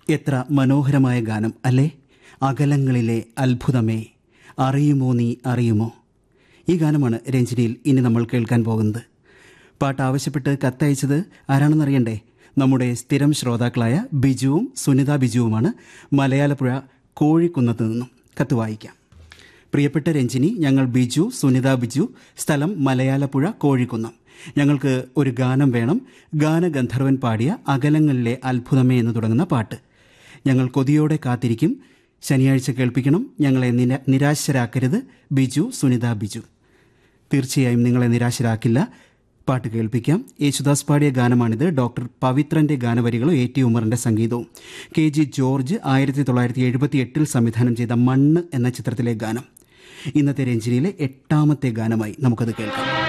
എത്ര മനോഹരമായ ഗാനം അല്ലേ അകലങ്ങളിലെ അത്ഭുതമേ അറിയുമോ നീ അറിയുമോ ഈ ഗാനമാണ് രഞ്ജിനിയിൽ ഇനി നമ്മൾ കേൾക്കാൻ പോകുന്നത് പാട്ട് ആവശ്യപ്പെട്ട് കത്തയച്ചത് ആരാണെന്നറിയണ്ടേ നമ്മുടെ സ്ഥിരം ശ്രോതാക്കളായ ബിജുവും സുനിത ബിജുവുമാണ് മലയാളപ്പുഴ കോഴിക്കുന്നത്ത് നിന്നും കത്ത് വായിക്കാം പ്രിയപ്പെട്ട രഞ്ജിനി ഞങ്ങൾ ബിജു സുനിത ബിജു സ്ഥലം മലയാളപ്പുഴ കോഴിക്കുന്നം ഞങ്ങൾക്ക് ഒരു ഗാനം വേണം ഗാനഗന്ധർവൻ പാടിയ അകലങ്ങളിലെ അത്ഭുതമേ എന്ന് തുടങ്ങുന്ന പാട്ട് ഞങ്ങൾ കൊതിയോടെ കാത്തിരിക്കും ശനിയാഴ്ച കേൾപ്പിക്കണം ഞങ്ങളെ നിര നിരാശരാക്കരുത് ബിജു സുനിത ബിജു തീർച്ചയായും നിങ്ങളെ നിരാശരാക്കില്ല പാട്ട് കേൾപ്പിക്കാം യേശുദാസ് പാടിയ ഗാനമാണിത് ഡോക്ടർ പവിത്രന്റെ ഗാനവരികളും എ ടി ഉമറിന്റെ സംഗീതവും കെ ജി ജോർജ് ആയിരത്തി തൊള്ളായിരത്തി എഴുപത്തി എട്ടിൽ സംവിധാനം ചെയ്ത മണ്ണ് എന്ന ചിത്രത്തിലെ ഗാനം ഇന്നത്തെ രഞ്ജിനിയിലെ എട്ടാമത്തെ ഗാനമായി നമുക്കത് കേൾക്കാം